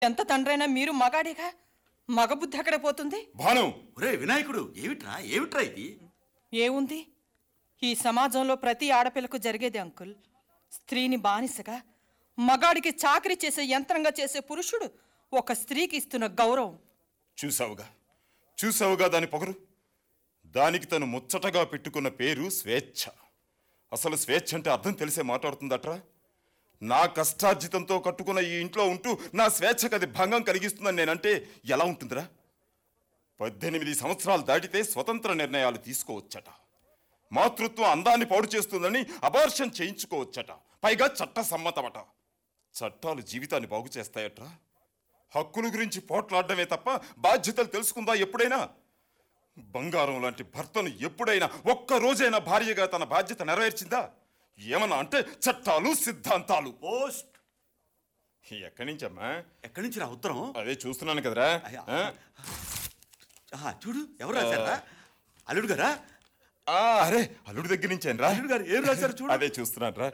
ఎంత తండ్రైనా మీరు మగాడిగా మగబుద్ధి ఎక్కడ పోతుంది భాను ఒరే వినాయకుడు ఏమిట్రా ఏమిట్రా ఇది ఏముంది ఈ సమాజంలో ప్రతి ఆడపిల్లకు జరిగేది అంకుల్ స్త్రీని బానిసగా మగాడికి చాకరీ చేసే యంత్రంగా చేసే పురుషుడు ఒక స్త్రీకి ఇస్తున్న గౌరవం చూసావుగా చూసావుగా దాని పొగరు దానికి తను ముచ్చటగా పెట్టుకున్న పేరు స్వేచ్ఛ అసలు స్వేచ్ఛ అంటే అర్థం తెలిసే మాట్లాడుతుందట్రా నా కష్టార్జితంతో కట్టుకున్న ఈ ఇంట్లో ఉంటూ నా స్వేచ్ఛకు అది భంగం కలిగిస్తుందని నేనంటే ఎలా ఉంటుందిరా పద్దెనిమిది సంవత్సరాలు దాటితే స్వతంత్ర నిర్ణయాలు తీసుకోవచ్చట మాతృత్వం అందాన్ని పాడు చేస్తుందని అబార్షన్ చేయించుకోవచ్చట పైగా చట్ట సమ్మతమట చట్టాలు జీవితాన్ని బాగు చేస్తాయట్రా హక్కుల గురించి పోట్లాడడమే తప్ప బాధ్యతలు తెలుసుకుందా ఎప్పుడైనా బంగారం లాంటి భర్తను ఎప్పుడైనా ఒక్క రోజైనా భార్యగా తన బాధ్యత నెరవేర్చిందా ఏమన్నా అంటే చట్టాలు సిద్ధాంతాలు పోస్ట్ ఎక్కడి నుంచమ్మా ఎక్కడి నుంచి రా ఉత్తరం అదే చూస్తున్నాను కదరా అయ్యా. ఆ? ఆహా, చూడు ఎవరు రాశారా అల్లుడు గారా ఆ, అరే అల్లుడి దగ్గర నుంచేనరా అల్లుడు గారు ఏం రాశారు చూడు అదే చూస్తున్నాను రా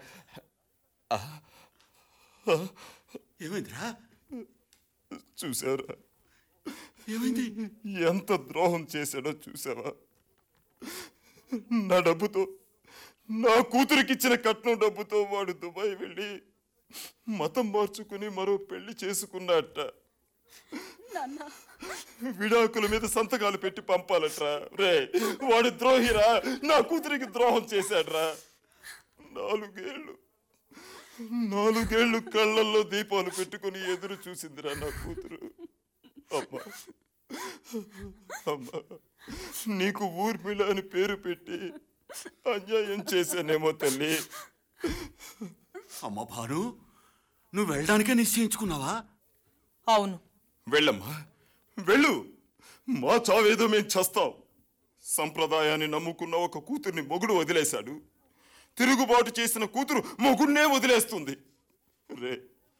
ఏమైందిరా చూసారా ఏమైంది ఎంత ద్రోహం చేశాడో చూసావా నా డబ్బుతో నా కూతురికిచ్చిన కట్నం డబ్బుతో వాడు దుబాయ్ వెళ్ళి మతం మార్చుకుని మరో పెళ్లి చేసుకున్నట్ట విడాకుల మీద సంతకాలు పెట్టి పంపాలట్రా రే వాడు ద్రోహిరా నా కూతురికి ద్రోహం చేశాడ్రా నాలుగేళ్ళు నాలుగేళ్లు కళ్ళల్లో దీపాలు పెట్టుకుని ఎదురు చూసిందిరా నా కూతురు అమ్మా అమ్మా నీకు ఊర్మిళ అని పేరు పెట్టి అన్యాయం చేశానేమో తల్లి అమ్మ భాను నువ్వు వెళ్ళడానికే నిశ్చయించుకున్నావా అవును వెళ్ళమ్మా వెళ్ళు మా చావేదో మేం చస్తాం సంప్రదాయాన్ని నమ్ముకున్న ఒక కూతుర్ని మొగుడు వదిలేశాడు తిరుగుబాటు చేసిన కూతురు మొగుడినే వదిలేస్తుంది రే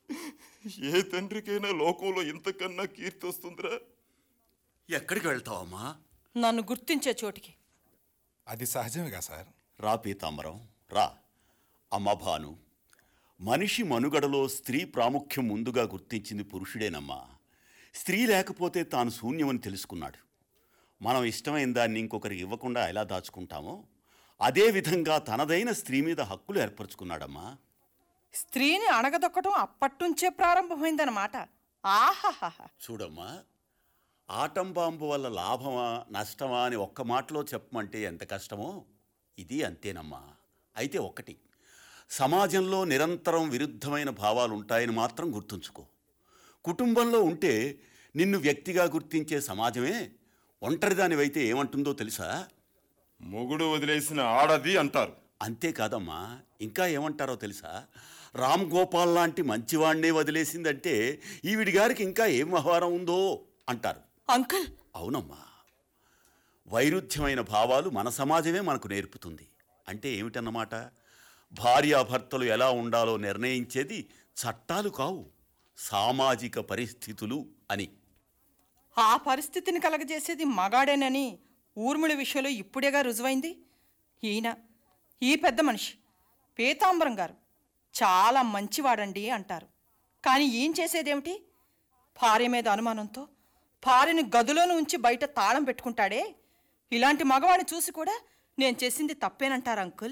ఏ తండ్రికైనా లోకంలో ఇంతకన్నా కీర్తి వస్తుందిరా ఎక్కడికి వెళ్తావమ్మా నన్ను గుర్తించే చోటికి అది సహజమేగా సార్ రా పీతాంబరం రా అమ్మ భాను మనిషి మనుగడలో స్త్రీ ప్రాముఖ్యం ముందుగా గుర్తించింది పురుషుడేనమ్మా స్త్రీ లేకపోతే తాను శూన్యమని తెలుసుకున్నాడు మనం ఇష్టమైన దాన్ని ఇంకొకరికి ఇవ్వకుండా ఎలా దాచుకుంటామో అదే విధంగా తనదైన స్త్రీ మీద హక్కులు ఏర్పరచుకున్నాడమ్మా స్త్రీని అణగదొక్కడం అప్పట్నుంచే ప్రారంభమైందన్నమాట ఆహాహా చూడమ్మా ఆటం బాంబు వల్ల లాభమా నష్టమా అని ఒక్క మాటలో చెప్పమంటే ఎంత కష్టమో ఇది అంతేనమ్మా అయితే ఒక్కటి సమాజంలో నిరంతరం విరుద్ధమైన భావాలు ఉంటాయని మాత్రం గుర్తుంచుకో కుటుంబంలో ఉంటే నిన్ను వ్యక్తిగా గుర్తించే సమాజమే ఒంటరిదానివైతే ఏమంటుందో తెలుసా మొగుడు వదిలేసిన ఆడది అంటారు అంతేకాదమ్మా ఇంకా ఏమంటారో తెలుసా రామ్ గోపాల్ లాంటి మంచివాణ్ణే వదిలేసిందంటే ఈవిడి గారికి ఇంకా ఏం వ్యవహారం ఉందో అంటారు అంకుల్ అవునమ్మా వైరుధ్యమైన భావాలు మన సమాజమే మనకు నేర్పుతుంది అంటే ఏమిటన్నమాట భార్యాభర్తలు ఎలా ఉండాలో నిర్ణయించేది చట్టాలు కావు సామాజిక పరిస్థితులు అని ఆ పరిస్థితిని కలగజేసేది మగాడేనని ఊర్మిళ విషయంలో ఇప్పుడేగా రుజువైంది ఈయన ఈ పెద్ద మనిషి పీతాంబరం గారు చాలా మంచివాడండి అంటారు కానీ ఏం చేసేదేమిటి భార్య మీద అనుమానంతో భార్యని గదిలోనే ఉంచి బయట తాళం పెట్టుకుంటాడే ఇలాంటి మగవాడిని చూసి కూడా నేను చేసింది తప్పేనంటారు అంకుల్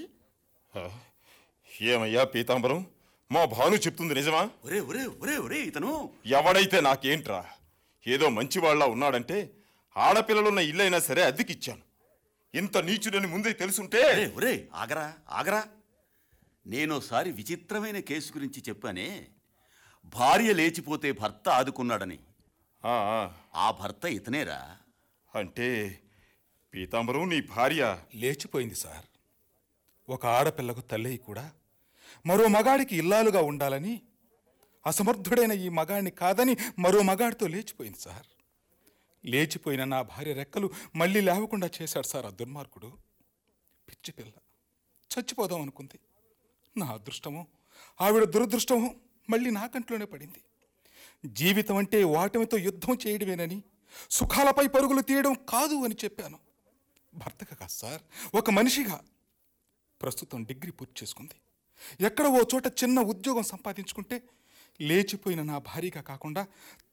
ఏమయ్యా పీతాంబరం మా భాను చెప్తుంది నిజమా ఒరే ఒరే ఒరే ఒరే ఇతను ఎవడైతే నాకేంట్రా ఏదో మంచివాళ్ళ ఉన్నాడంటే ఆడపిల్లలున్న ఇల్లైనా సరే అద్దెకిచ్చాను ఇంత నీచుడని ముందే తెలుసుంటే ఒరే ఒరే ఆగరా ఆగరా నేనోసారి విచిత్రమైన కేసు గురించి చెప్పానే భార్య లేచిపోతే భర్త ఆదుకున్నాడని ఆ, ఆ, ఆ భర్త ఇతనేరా అంటే పీతాంబరం నీ భార్య లేచిపోయింది సార్ ఒక ఆడపిల్లకు తల్లి కూడా మరో మగాడికి ఇల్లాలుగా ఉండాలని అసమర్థుడైన ఈ మగాడిని కాదని మరో మగాడితో లేచిపోయింది సార్ లేచిపోయిన నా భార్య రెక్కలు మళ్ళీ లేవకుండా చేశాడు సార్ ఆ దుర్మార్గుడు పిచ్చి పిల్ల చచ్చిపోదాం అనుకుంది నా అదృష్టము ఆవిడ దురదృష్టము మళ్ళీ నా కంట్లోనే పడింది జీవితం అంటే వాటమితో యుద్ధం చేయడమేనని సుఖాలపై పరుగులు తీయడం కాదు అని చెప్పాను భర్తగా కాదు సార్ ఒక మనిషిగా ప్రస్తుతం డిగ్రీ పూర్తి చేసుకుంది ఎక్కడ ఓ చోట చిన్న ఉద్యోగం సంపాదించుకుంటే లేచిపోయిన నా భార్యగా కాకుండా